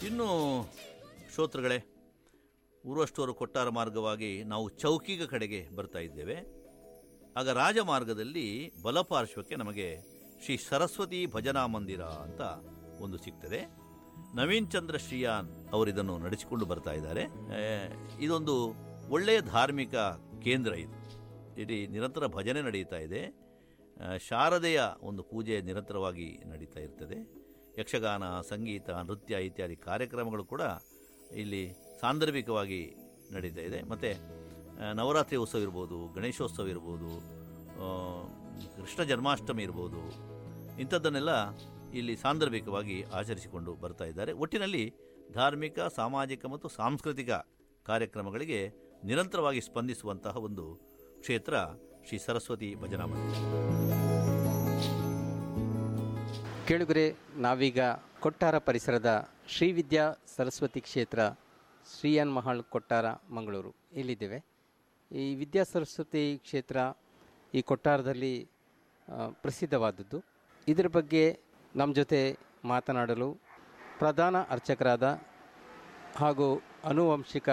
ಇನ್ನು ಶ್ರೋತೃಗಳೇ ಊರ್ವಷ್ಟೂರು ಕೊಟ್ಟಾರ ಮಾರ್ಗವಾಗಿ ನಾವು ಚೌಕಿಗ ಕಡೆಗೆ ಬರ್ತಾ ಇದ್ದೇವೆ ಆಗ ರಾಜಮಾರ್ಗದಲ್ಲಿ ಬಲಪಾರ್ಶ್ವಕ್ಕೆ ನಮಗೆ ಶ್ರೀ ಸರಸ್ವತಿ ಭಜನಾ ಮಂದಿರ ಅಂತ ಒಂದು ಸಿಗ್ತದೆ ನವೀನ್ ಚಂದ್ರ ಶ್ರೀಯಾನ್ ಅವರಿದನ್ನು ನಡೆಸಿಕೊಂಡು ಬರ್ತಾ ಇದ್ದಾರೆ ಆ, ಇದೊಂದು ಒಳ್ಳೆಯ ಧಾರ್ಮಿಕ ಕೇಂದ್ರ ಇದು ಇಲ್ಲಿ ನಿರಂತರ ಭಜನೆ ನಡೀತಾ ಇದೆ ಆ, ಶಾರದೆಯ ಒಂದು ಪೂಜೆ ನಿರಂತರವಾಗಿ ನಡೀತಾ ಇರ್ತದೆ ಯಕ್ಷಗಾನ ಸಂಗೀತ ನೃತ್ಯ ಇತ್ಯಾದಿ ಕಾರ್ಯಕ್ರಮಗಳು ಕೂಡ ಇಲ್ಲಿ ಸಾಂದರ್ಭಿಕವಾಗಿ ನಡೀತಾ ಇದೆ ಮತ್ತು ನವರಾತ್ರಿ ಉತ್ಸವ ಇರ್ಬೋದು ಗಣೇಶೋತ್ಸವ ಇರ್ಬೋದು ಆ, ಕೃಷ್ಣ ಜನ್ಮಾಷ್ಟಮಿ ಇರ್ಬೋದು ಇಂಥದ್ದನ್ನೆಲ್ಲ ಇಲ್ಲಿ ಸಾಂದರ್ಭಿಕವಾಗಿ ಆಚರಿಸಿಕೊಂಡು ಬರ್ತಾ ಇದ್ದಾರೆ ಒಟ್ಟಿನಲ್ಲಿ ಧಾರ್ಮಿಕ ಸಾಮಾಜಿಕ ಮತ್ತು ಸಾಂಸ್ಕೃತಿಕ ಕಾರ್ಯಕ್ರಮಗಳಿಗೆ ನಿರಂತರವಾಗಿ ಸ್ಪಂದಿಸುವಂತಹ ಒಂದು ಕ್ಷೇತ್ರ ಶ್ರೀ ಸರಸ್ವತಿ ಭಜನಾ ಮಂದಿರ ಕೇಳುಗರೆ ನಾವೀಗ ಕೊಟ್ಟಾರ ಪರಿಸರದ ಶ್ರೀವಿದ್ಯಾ ಸರಸ್ವತಿ ಕ್ಷೇತ್ರ ಶ್ರೀಯನ್ ಮಹಾಳ್ ಕೊಟ್ಟಾರ ಮಂಗಳೂರು ಇಲ್ಲಿದ್ದೇವೆ ಈ ವಿದ್ಯಾ ಸರಸ್ವತಿ ಕ್ಷೇತ್ರ ಈ ಕೊಟ್ಟಾರದಲ್ಲಿ ಆ, ಪ್ರಸಿದ್ಧವಾದದ್ದು ಇದರ ಬಗ್ಗೆ ನಮ್ಮ ಜೊತೆ ಮಾತನಾಡಲು ಪ್ರಧಾನ ಅರ್ಚಕರಾದ ಹಾಗೂ ಅನುವಂಶಿಕ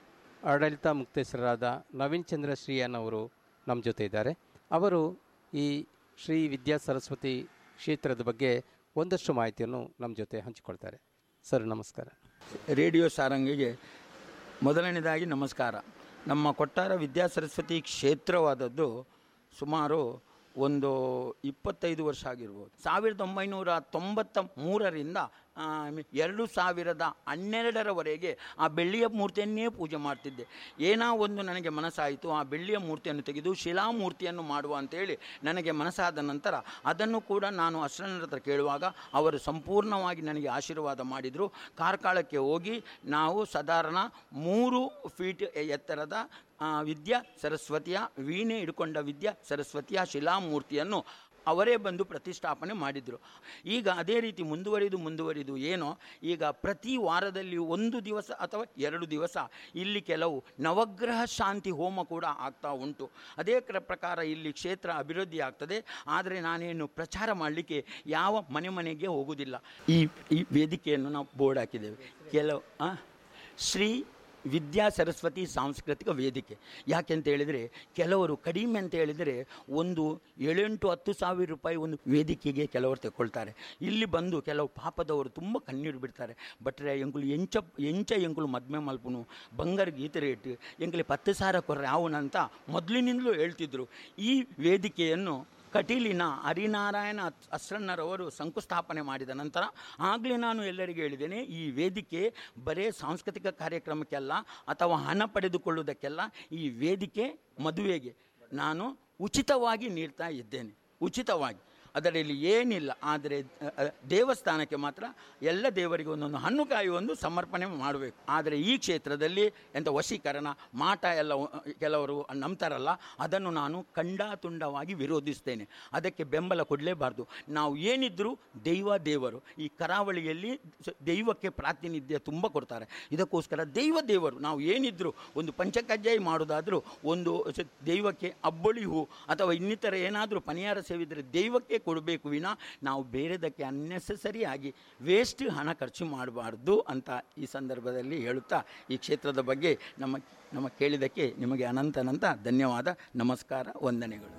ಆಡಳಿತ ಮುಕ್ತೇಶ್ವರರಾದ ನವೀನ್ ಚಂದ್ರ ಶ್ರೀಯನ್ ಅವರು ನಮ್ಮ ಜೊತೆ ಇದ್ದಾರೆ ಅವರು ಈ ಶ್ರೀ ವಿದ್ಯಾ ಸರಸ್ವತಿ ಕ್ಷೇತ್ರದ ಬಗ್ಗೆ ಒಂದಷ್ಟು ಮಾಹಿತಿಯನ್ನು ನಮ್ಮ ಜೊತೆ ಹಂಚಿಕೊಳ್ತಾರೆ ಸರ್ ನಮಸ್ಕಾರ ರೇಡಿಯೋ ಸಾರಂಗಿಗೆ ಮೊದಲನೇದಾಗಿ ನಮಸ್ಕಾರ ನಮ್ಮ ಕೊಟ್ಟಾರ ವಿದ್ಯಾ ಸರಸ್ವತಿ ಕ್ಷೇತ್ರವಾದದ್ದು ಸುಮಾರು ಒಂದು ಇಪ್ಪತ್ತೈದು ವರ್ಷ ಆಗಿರ್ಬೋದು ಸಾವಿರದ ಒಂಬೈನೂರ ತೊಂಬತ್ತ ಮೂರರಿಂದ ಆ, ಎರಡು ಸಾವಿರದ ಹನ್ನೆರಡರವರೆಗೆ ಆ ಬೆಳ್ಳಿಯ ಮೂರ್ತಿಯನ್ನೇ ಪೂಜೆ ಮಾಡ್ತಿದ್ದೆ ಏನೋ ಒಂದು ನನಗೆ ಮನಸ್ಸಾಯಿತು ಆ ಬೆಳ್ಳಿಯ ಮೂರ್ತಿಯನ್ನು ತೆಗೆದು ಶಿಲಾಮೂರ್ತಿಯನ್ನು ಮಾಡುವ ಅಂತೇಳಿ ನನಗೆ ಮನಸ್ಸಾದ ನಂತರ ಅದನ್ನು ಕೂಡ ನಾನು ಅಶ್ರನರ ಹತ್ರ ಕೇಳುವಾಗ ಅವರು ಸಂಪೂರ್ಣವಾಗಿ ನನಗೆ ಆಶೀರ್ವಾದ ಮಾಡಿದರು ಕಾರ್ಕಳಕ್ಕೆ ಹೋಗಿ ನಾವು ಸಾಧಾರಣ ಮೂರು ಫೀಟ್ ಎತ್ತರದ ಆ, ವಿದ್ಯಾ ಸರಸ್ವತಿಯ ವೀಣೆ ಹಿಡ್ಕೊಂಡ ವಿದ್ಯಾ ಸರಸ್ವತಿಯ ಶಿಲಾಮೂರ್ತಿಯನ್ನು ಅವರೇ ಬಂದು ಪ್ರತಿಷ್ಠಾಪನೆ ಮಾಡಿದರು ಈಗ ಅದೇ ರೀತಿ ಮುಂದುವರಿದು ಮುಂದುವರಿದು ಏನೋ ಈಗ ಪ್ರತಿ ವಾರದಲ್ಲಿ ಒಂದು ದಿವಸ ಅಥವಾ ಎರಡು ದಿವಸ ಇಲ್ಲಿ ಕೆಲವು ನವಗ್ರಹ ಶಾಂತಿ ಹೋಮ ಕೂಡ ಆಗ್ತಾ ಉಂಟು ಅದೇ ಕ್ರ ಪ್ರಕಾರ ಇಲ್ಲಿ ಕ್ಷೇತ್ರ ಅಭಿವೃದ್ಧಿ ಆಗ್ತದೆ ಆದರೆ ನಾನೇನು ಪ್ರಚಾರ ಮಾಡಲಿಕ್ಕೆ ಯಾವ ಮನೆ ಮನೆಗೆ ಹೋಗುವುದಿಲ್ಲ ಈ ಈ ವೇದಿಕೆಯನ್ನು ನಾವು ಬೋರ್ಡ್ ಹಾಕಿದ್ದೇವೆ ಕೆಲವು ಆ? ಶ್ರೀ ವಿದ್ಯಾ ಸರಸ್ವತಿ ಸಾಂಸ್ಕೃತಿಕ ವೇದಿಕೆ ಯಾಕೆಂತ ಹೇಳಿದರೆ ಕೆಲವರು ಕಡಿಮೆ ಅಂತ ಹೇಳಿದರೆ ಒಂದು ಏಳೆಂಟು ಹತ್ತು ಸಾವಿರ ರೂಪಾಯಿ ಒಂದು ವೇದಿಕೆಗೆ ಕೆಲವರು ತಗೊಳ್ತಾರೆ ಇಲ್ಲಿ ಬಂದು ಕೆಲವು ಪಾಪದವರು ತುಂಬ ಕಣ್ಣೀರು ಬಿಡ್ತಾರೆ ಬಟ್ರೆ ಎಂಕುಲು ಎಂಚ ಎಂಚ ಎಂಕುಲು ಮದ್ಮೆ ಮಲ್ಪುನು ಬಂಗಾರ ಗೀತೆ ರೇಟ್ ಎಂಕಲಿ ಪತ್ತು ಸಾವಿರ ಕೊರ್ರೆ ಅವನಂತ ಮೊದಲಿನಿಂದಲೂ ಹೇಳ್ತಿದ್ರು ಈ ವೇದಿಕೆಯನ್ನು ಕಟೀಲಿನ ಹರಿನಾರಾಯಣ ಅಸ್ರಣ್ಣರವರು ಶಂಕುಸ್ಥಾಪನೆ ಮಾಡಿದ ನಂತರ ಆಗಲೇ ನಾನು ಎಲ್ಲರಿಗೂ ಹೇಳಿದ್ದೇನೆ ಈ ವೇದಿಕೆ ಬರೇ ಸಾಂಸ್ಕೃತಿಕ ಕಾರ್ಯಕ್ರಮಕ್ಕೆಲ್ಲ ಅಥವಾ ಹಣ ಪಡೆದುಕೊಳ್ಳುವುದಕ್ಕೆಲ್ಲ ಈ ವೇದಿಕೆ ಮದುವೆಗೆ ನಾನು ಉಚಿತವಾಗಿ ನೀಡ್ತಾ ಇದ್ದೇನೆ ಉಚಿತವಾಗಿ ಅದರಲ್ಲಿ ಏನಿಲ್ಲ ಆದರೆ ಅ, ಅ, ದೇವಸ್ಥಾನಕ್ಕೆ ಮಾತ್ರ ಎಲ್ಲ ದೇವರಿಗೆ ಒಂದೊಂದು ಹಣ್ಣುಕಾಯಿ ಒಂದು ಸಮರ್ಪಣೆ ಮಾಡಬೇಕು ಆದರೆ ಈ ಕ್ಷೇತ್ರದಲ್ಲಿ ಎಂಥ ವಶೀಕರಣ ಮಾಟ ಎಲ್ಲ ಅ, ಕೆಲವರು ನಂಬ್ತಾರಲ್ಲ ಅದನ್ನು ನಾನು ಖಂಡಾತುಂಡವಾಗಿ ವಿರೋಧಿಸ್ತೇನೆ ಅದಕ್ಕೆ ಬೆಂಬಲ ಕೊಡಲೇಬಾರ್ದು ನಾವು ಏನಿದ್ರೂ ದೈವ ದೇವರು ಈ ಕರಾವಳಿಯಲ್ಲಿ ಸ- ದೈವಕ್ಕೆ ಪ್ರಾತಿನಿಧ್ಯ ತುಂಬ ಕೊಡ್ತಾರೆ ಇದಕ್ಕೋಸ್ಕರ ದೈವ ದೇವರು ನಾವು ಏನಿದ್ರೂ ಒಂದು ಪಂಚಕಜ್ಜಾಯಿ ಮಾಡೋದಾದರೂ ಒಂದು ಸ- ದೈವಕ್ಕೆ ಅಬ್ಬಳಿ ಹೂ ಅಥವಾ ಇನ್ನಿತರ ಏನಾದರೂ ಪನಿಯಾರ ಸೇವಿದರೆ ದೈವಕ್ಕೆ ಕೊಡಬೇಕು ವಿನ ನಾವು ಬೇರೆದಕ್ಕೆ ಅನ್ನೆಸೆಸರಿ ಆಗಿ ವೇಸ್ಟ್ ಹಣ ಖರ್ಚು ಮಾಡಬಾರ್ದು ಅಂತ ಈ ಸಂದರ್ಭದಲ್ಲಿ ಹೇಳುತ್ತಾ ಈ ಕ್ಷೇತ್ರದ ಬಗ್ಗೆ ನಮ್ಮ ನಮ್ಮ ಕೇಳಿದ್ದಕ್ಕೆ ನಿಮಗೆ ಅನಂತ ಅನಂತ ಧನ್ಯವಾದ ನಮಸ್ಕಾರ ವಂದನೆಗಳು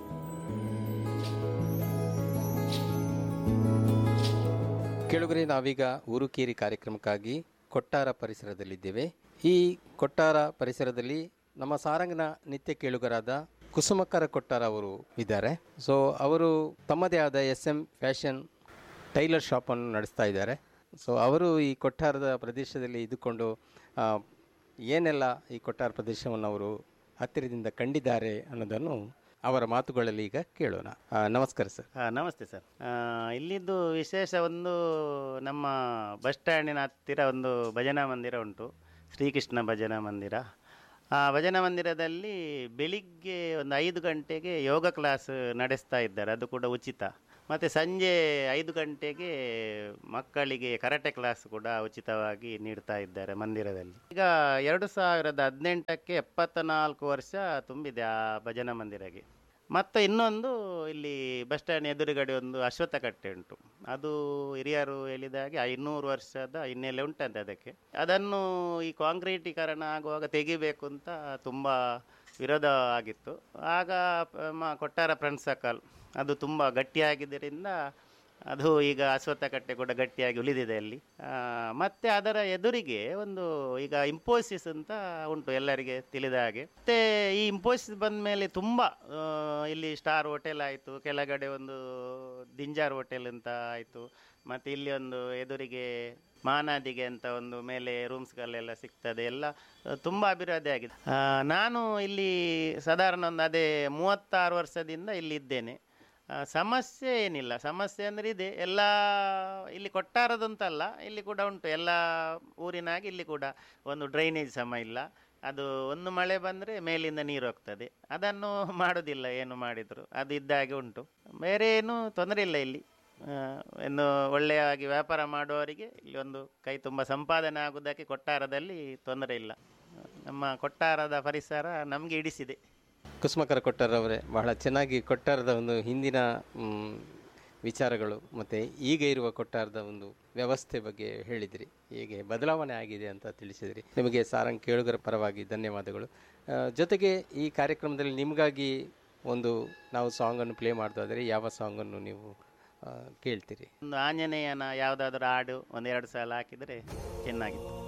ಕೇಳುಗರೆ ನಾವೀಗ ಊರುಕೇರಿ ಕಾರ್ಯಕ್ರಮಕ್ಕಾಗಿ ಕೊಟ್ಟಾರ ಪರಿಸರದಲ್ಲಿದ್ದೇವೆ ಈ ಕೊಟ್ಟಾರ ಪರಿಸರದಲ್ಲಿ ನಮ್ಮ ಸಾರಂಗನ ನಿತ್ಯ ಕೇಳುಗರಾದ ಕುಸುಮಕ್ಕರ ಕೊಟ್ಟಾರ ಅವರು ಇದ್ದಾರೆ ಸೊ ಅವರು ತಮ್ಮದೇ ಆದ ಎಸ್ ಎಂ ಫ್ಯಾಷನ್ ಟೈಲರ್ ಶಾಪನ್ನು ನಡೆಸ್ತಾ ಇದ್ದಾರೆ ಸೊ ಅವರು ಈ ಕೊಟ್ಟಾರದ ಪ್ರದೇಶದಲ್ಲಿ ಇದ್ದುಕೊಂಡು ಆ, ಏನೆಲ್ಲ ಈ ಕೊಟ್ಟಾರ ಪ್ರದೇಶವನ್ನು ಅವರು ಹತ್ತಿರದಿಂದ ಕಂಡಿದ್ದಾರೆ ಅನ್ನೋದನ್ನು ಅವರ ಮಾತುಗಳಲ್ಲಿ ಈಗ ಕೇಳೋಣ ಆ, ನಮಸ್ಕಾರ ಸರ್ ಆ, ನಮಸ್ತೆ ಸರ್ ಆ, ಇಲ್ಲಿದ್ದು ವಿಶೇಷ ಒಂದು ನಮ್ಮ ಬಸ್ ಸ್ಟ್ಯಾಂಡಿನ ಹತ್ತಿರ ಒಂದು ಭಜನಾ ಮಂದಿರ ಉಂಟು ಶ್ರೀಕೃಷ್ಣ ಭಜನಾ ಮಂದಿರ ಆ ಭಜನಾ ಮಂದಿರದಲ್ಲಿ ಬೆಳಿಗ್ಗೆ ಒಂದು ಐದು ಗಂಟೆಗೆ ಯೋಗ ಕ್ಲಾಸ್ ನಡೆಸ್ತಾ ಇದ್ದಾರೆ ಅದು ಕೂಡ ಉಚಿತ ಮತ್ತು ಸಂಜೆ ಐದು ಗಂಟೆಗೆ ಮಕ್ಕಳಿಗೆ ಕರಾಟೆ ಕ್ಲಾಸ್ ಕೂಡ ಉಚಿತವಾಗಿ ನೀಡ್ತಾ ಇದ್ದಾರೆ ಮಂದಿರದಲ್ಲಿ ಈಗ ಎರಡು ಸಾವಿರದ ಹದಿನೆಂಟಕ್ಕೆ ಎಪ್ಪತ್ತ ನಾಲ್ಕು ವರ್ಷ ತುಂಬಿದೆ ಆ ಭಜನಾ ಮಂದಿರಗೆ ಮತ್ತು ಇನ್ನೊಂದು ಇಲ್ಲಿ ಬಸ್ ಸ್ಟ್ಯಾಂಡ್ ಎದುರುಗಡೆ ಒಂದು ಅಶ್ವತ್ಥ ಕಟ್ಟೆ ಉಂಟು ಅದು ಹಿರಿಯರು ಹೇಳಿದ ಹಾಗೆ ಐನೂರು ವರ್ಷದ ಹಿನ್ನೆಲೆ ಉಂಟಂತೆ ಅದಕ್ಕೆ ಅದನ್ನು ಈ ಕಾಂಕ್ರೀಟೀಕರಣ ಆಗುವಾಗ ತೆಗಿಬೇಕು ಅಂತ ತುಂಬ ವಿರೋಧ ಆಗಿತ್ತು ಆಗ ಮ ಕೊಟ್ಟಾರ ಫ್ರೆಂಡ್ಸ್ ಸರ್ಕಲ್ ಅದು ತುಂಬ ಗಟ್ಟಿಯಾಗಿದ್ದರಿಂದ ಅದು ಈಗ ಅಶ್ವತ್ಥ ಕಟ್ಟೆ ಕೂಡ ಗಟ್ಟಿಯಾಗಿ ಉಳಿದಿದೆ ಅಲ್ಲಿ ಆ, ಮತ್ತೆ ಅದರ ಎದುರಿಗೆ ಒಂದು ಈಗ ಇಂಪೋಸಿಸ್ ಅಂತ ಉಂಟು ಎಲ್ಲರಿಗೆ ತಿಳಿದ ಹಾಗೆ ಮತ್ತೆ ಈ ಇಂಪೋಸಿಸ್ ಬಂದ ಮೇಲೆ ತುಂಬ ಆ, ಇಲ್ಲಿ ಸ್ಟಾರ್ ಹೋಟೆಲ್ ಆಯಿತು ಕೆಳಗಡೆ ಒಂದು ದಿಂಜಾರ್ ಹೋಟೆಲ್ ಅಂತ ಆಯಿತು ಮತ್ತು ಇಲ್ಲಿ ಒಂದು ಎದುರಿಗೆ ಮಾನಾದಿಗೆ ಅಂತ ಒಂದು ಮೇಲೆ ರೂಮ್ಸ್ಗಳೆಲ್ಲ ಸಿಗ್ತದೆ ಎಲ್ಲ ತುಂಬ ಅಭಿವೃದ್ಧಿ ಆಗಿದೆ ಆ, ನಾನು ಇಲ್ಲಿ ಸಾಧಾರಣ ಒಂದು ಅದೇ ಮೂವತ್ತಾರು ವರ್ಷದಿಂದ ಇಲ್ಲಿ ಇದ್ದೇನೆ ಆ, ಸಮಸ್ಯೆ ಏನಿಲ್ಲ ಸಮಸ್ಯೆ ಅಂದರೆ ಇದೆ ಎಲ್ಲ ಇಲ್ಲಿ ಕೊಟ್ಟಾರದಂತಲ್ಲ ಇಲ್ಲಿ ಕೂಡ ಉಂಟು ಎಲ್ಲ ಊರಿನಾಗೆ ಇಲ್ಲಿ ಕೂಡ ಒಂದು ಡ್ರೈನೇಜ್ ಸಮ ಇಲ್ಲ ಅದು ಒಂದು ಮಳೆ ಬಂದರೆ ಮೇಲಿಂದ ನೀರು ಹೋಗ್ತದೆ ಅದನ್ನು ಮಾಡೋದಿಲ್ಲ ಏನು ಮಾಡಿದರು ಅದು ಇದ್ದಾಗೆ ಉಂಟು ಬೇರೆ ಏನು ತೊಂದರೆ ಇಲ್ಲ ಇಲ್ಲಿ ಆ, ಇನ್ನು ಒಳ್ಳೆಯಾಗಿ ವ್ಯಾಪಾರ ಮಾಡುವವರಿಗೆ ಇಲ್ಲಿ ಒಂದು ಕೈ ತುಂಬ ಸಂಪಾದನೆ ಆಗುವುದಕ್ಕೆ ಕೊಟ್ಟಾರದಲ್ಲಿ ತೊಂದರೆ ಇಲ್ಲ ನಮ್ಮ ಕೊಟ್ಟಾರದ ಪರಿಸರ ನಮಗೆ ಇಡಿಸಿದೆ ಕುಸುಮಕರ ಕೊಟ್ಟಾರವರೇ ಬಹಳ ಚೆನ್ನಾಗಿ ಕೊಟ್ಟಾರದ ಒಂದು ಹಿಂದಿನ ಮ್, ವಿಚಾರಗಳು ಮತ್ತು ಈಗ ಇರುವ ಕೊಟ್ಟಾರದ ಒಂದು ವ್ಯವಸ್ಥೆ ಬಗ್ಗೆ ಹೇಳಿದಿರಿ ಹೇಗೆ ಬದಲಾವಣೆ ಆಗಿದೆ ಅಂತ ತಿಳಿಸಿದಿರಿ ನಿಮಗೆ ಸಾರಂಗ್ ಕೇಳುಗರ ಪರವಾಗಿ ಧನ್ಯವಾದಗಳು ಆ, ಜೊತೆಗೆ ಈ ಕಾರ್ಯಕ್ರಮದಲ್ಲಿ ನಿಮಗಾಗಿ ಒಂದು ನಾವು ಸಾಂಗನ್ನು ಪ್ಲೇ ಮಾಡ್ತಾಯಿದ್ರೆ ಯಾವ ಸಾಂಗನ್ನು ನೀವು ಆ, ಕೇಳ್ತೀರಿ ಒಂದು ಆಂಜನೇಯನ ಯಾವುದಾದ್ರೂ ಹಾಡು ಒಂದೆರಡು ಸಲ ಹಾಕಿದರೆ ಚೆನ್ನಾಗಿತ್ತು